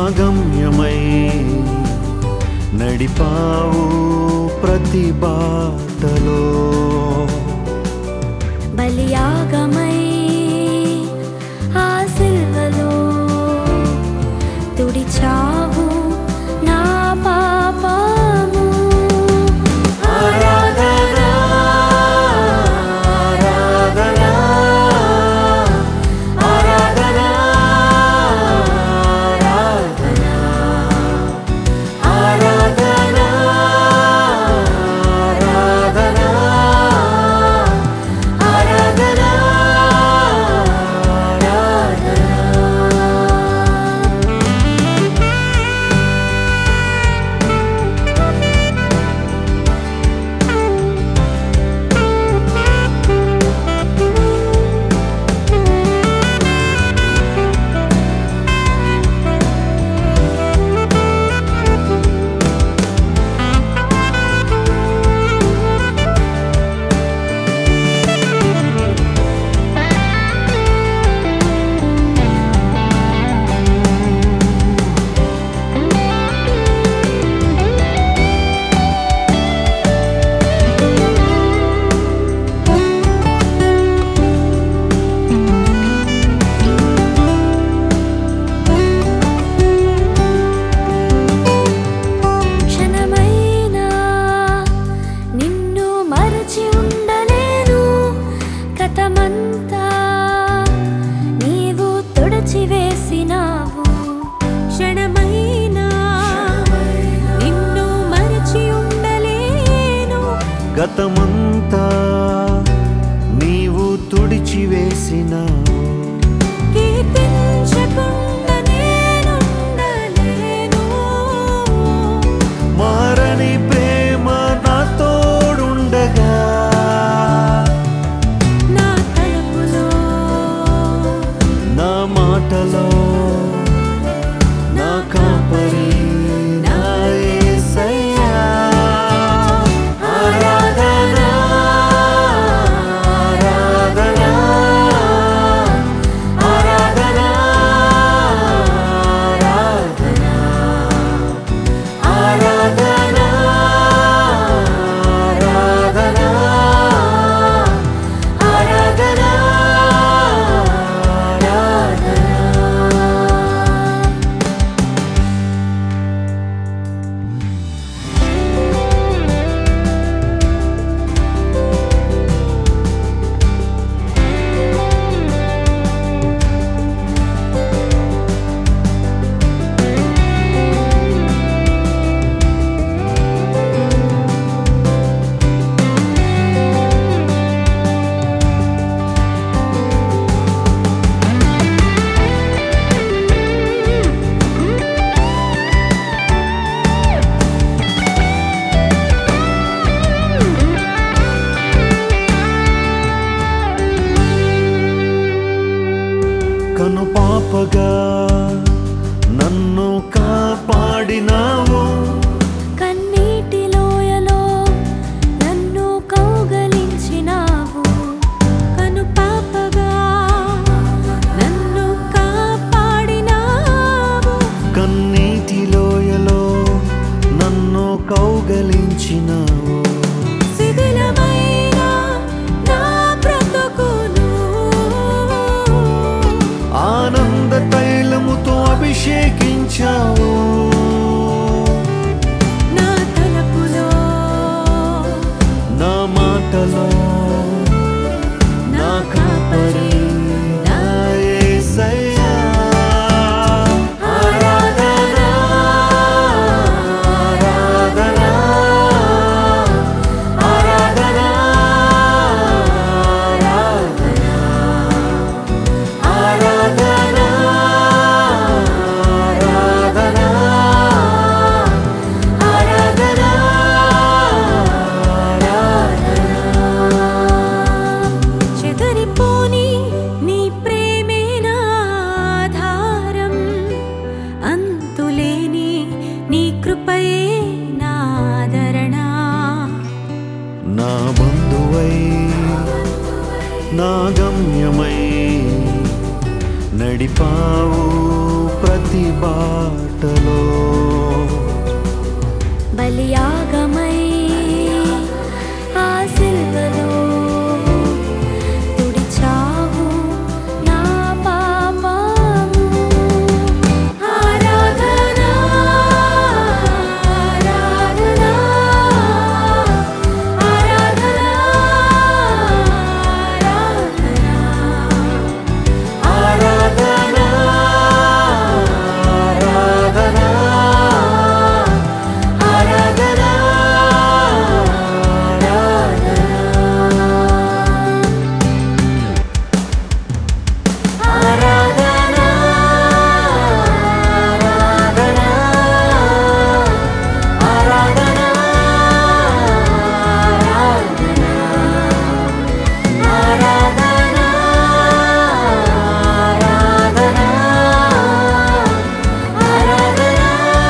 గమ్యమై నడిపావు ప్రతి బాటలో బలియాగమై ఆ సిల్వలో తుడిచావు నా పాపము ఆరాధన ఆరాధన ఆరాధన ఆరాధన ఆరాధన ఆరాధన క్షణమైనా నిన్ను మరచి ఉండలేను కథమంతా నీవు తుడచి వేసినావు క్షణమైనా నిన్ను మరచి ఉండలేను గతమంతా నీవు తుడిచివేసినావు కీర్తించకుండా నేనుండలేను మారని ప్రేమ నా తోడుండగా నా తలుపులో నా మాటలో నా కాపరి నా యేసయ్యా. ఆరాధన ఆరాధన ఆరాధన ఆరాధన ఆరాధన ఆరాధన ఆరాధన కను పాపగా నన్ను కాపాడినావు కన్నీటి లోయలో నన్ను కౌగలించినావు కను పాపగా నన్ను కాపాడినావు కన్నీటి లోయలో నన్ను కౌగలించినావు శిథిలమైన నా బ్రతుకును ఆనంద తైలముతో అభిషేకించావు నా తలపులో నా మాటలో నా కాపరి నా యేసయ్యా. ఆరాధన ఆరాధన ఆరాధన ఆరాధన ఆరాధన ఆరాధన చెదరిపోని నీ ప్రేమే నా ఆధారం అంతులేని నీ కృపయే నాదరణ నా బంధువై నా గమ్యమై నడిపావు ప్రతి బాట మంటలో బలియాగమై ఆ సిల్వలో తుడిచావు నా పాపము ఆరాధన ఆరాధన ఆరాధన ఆరాధన ఆరాధన ఆరాధన ఆరాధన ఆరాధన ఆరాధన ఆరాధన ఆరాధన ఆరాధన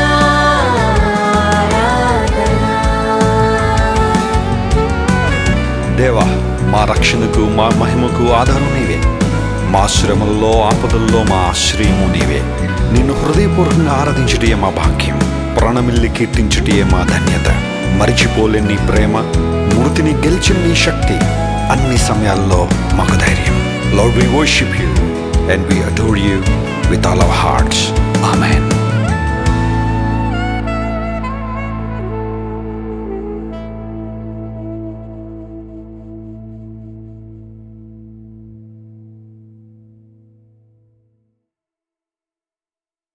దేవా మా రక్షణకు మా మహిమకు ఆధారం నీవే మా శ్రమల్లో ఆపదల్లో మా ఆశ్రయము నీవే నిన్ను హృదయపూర్వకంగా ఆరాధించుటయే మా భాగ్యం ప్రాణమిల్లి కీర్తించుటయే మా ధన్యత మరిచిపోలేని నీ ప్రేమ మృతిని గెలిచిన నీ శక్తి అన్ని సమయాల్లో మాకు ధైర్యం Lord, we worship you and we adore you with all our hearts. Amen.